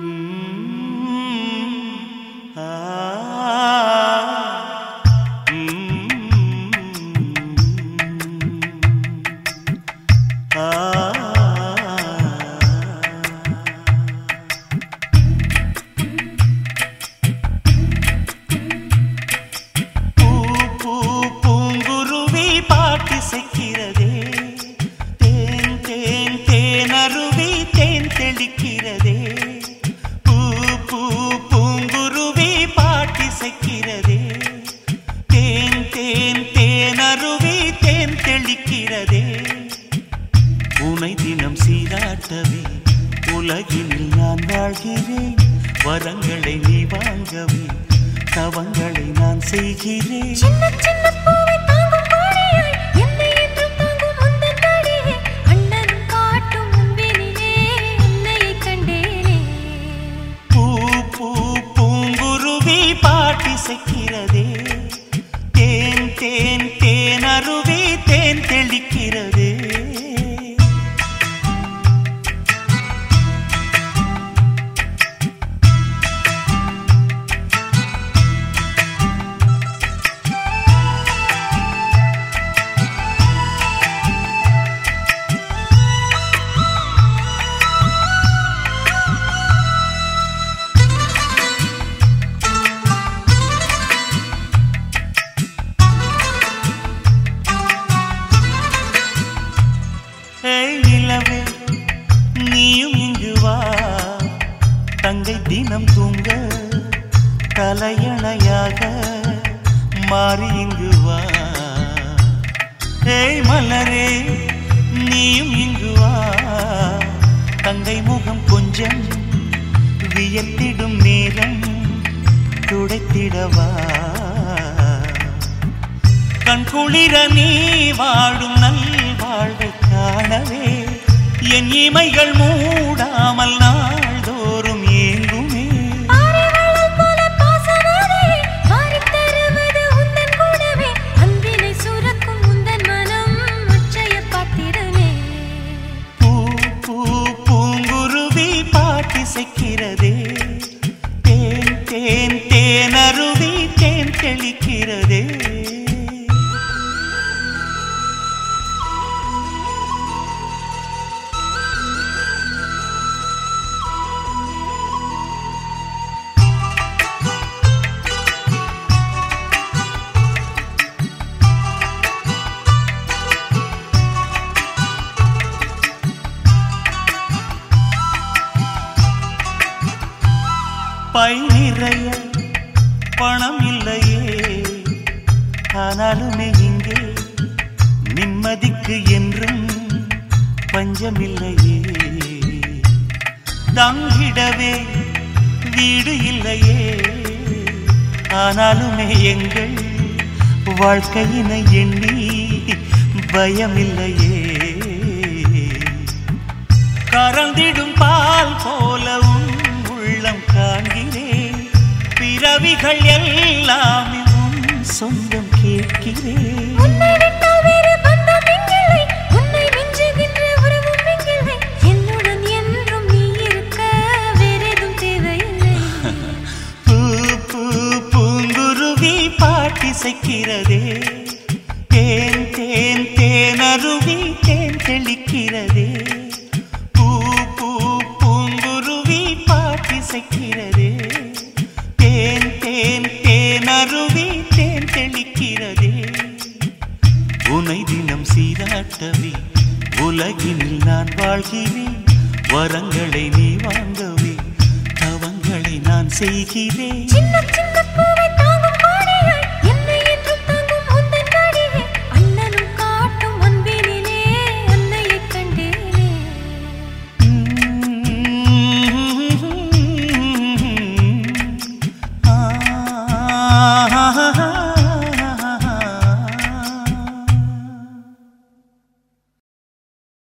பூ பூ பூங்குருவி பாட்டிசைக்கிறதே தேன் தேன் தேனருவி தேன் தெளிக்கிறதே பூ பூ பூங்குருவி பாட்டிசைக்கிறதே தேன் தேன் தேனருவி தேன் தெளிக்கிறதே உனை தினம் சீராட்டவே உலகினில் நான் வாழ்கிறேன் வரங்களை நீ வாங்கவே தவங்களை நான் செய்கிறேன் சின்ன சின்ன பூவை தாங்கும் கோடையாய் என்னை என்றும் தாங்கும் உந்தன் நாடியே அண்ணனும் காட்டும் முன்பினிலே உன்னையை கண்டேனே பூ பூ பூங்குருவி பாட்டிசைக்கிறதே தேன் தேன் தேன் அருவி தேன் தெளிக்கிறதே ஏய் நிலவே நீயும் இங்கு வா தங்கை தினம் தூங்க தலையணையாக மாறி இங்கு வா ஏய் மலரே நீயும் இங்கு வா தங்கை முகம் கொஞ்சம் வியத்திடும் நேரம் துடைத்திடவா கண் குளிர நீ வாழும் நல் வாழ்வை காணவே என் இமைகள் மூடாமல் நாள்தோறும் ஏங்குமே ஆரிவள்ளல் போல பாசமாதையே வாரித் தருவது உந்தன் கூடவே அன்பினை சுரக்கும் உந்தன் மனம் அட்சய பாத்திரமே பூ பூ பூங்குருவி பாட்டிசைக்கிறதே தேன் தேன் தேன் அருவி தேன் தெளிக்கிறதே பை நிறைய பணம் இல்லையே ஆனாலுமே இங்கே நிம்மதிக்கு என்றும் பஞ்சமில்லையே தங்கிடவே வீடு இல்லையே ஆனாலுமே எங்கள் வாழ்க்கையினை எண்ணி பயமில்லையே கறந்திடும் பால் போல உன் உள்ளம் காண்கிறேன் பிறவிகள் எல்லாமே உன் சொந்தம் கேட்கிறேன் உன்னை விட்டால் வேறு பந்தம் இங்கில்லை உன்னை மிஞ்சுகின்ற உறவும் இங்கில்லை என்னுடன் என்றும் நீ இருக்க வேறேதும் தேவையில்லை பூ பூ பூங்குருவி பாட்டிசைக்கிறதே தேன் தேன் தேன் அருவி தேன் தெளிக்கிறதே பூ பூ பூங்குருவி பாட்டிசைக்கிறதே தேன் தேன் தேன் அருவி தேன் தெளிக்கிறதே உனை தினம் சீராட்டவே உலகினில் நான் வாழ்கிறேன் வரங்களை நீ வாங்கவே தவங்களை நான் செய்கிறேன் சின்ன சின்ன பூவை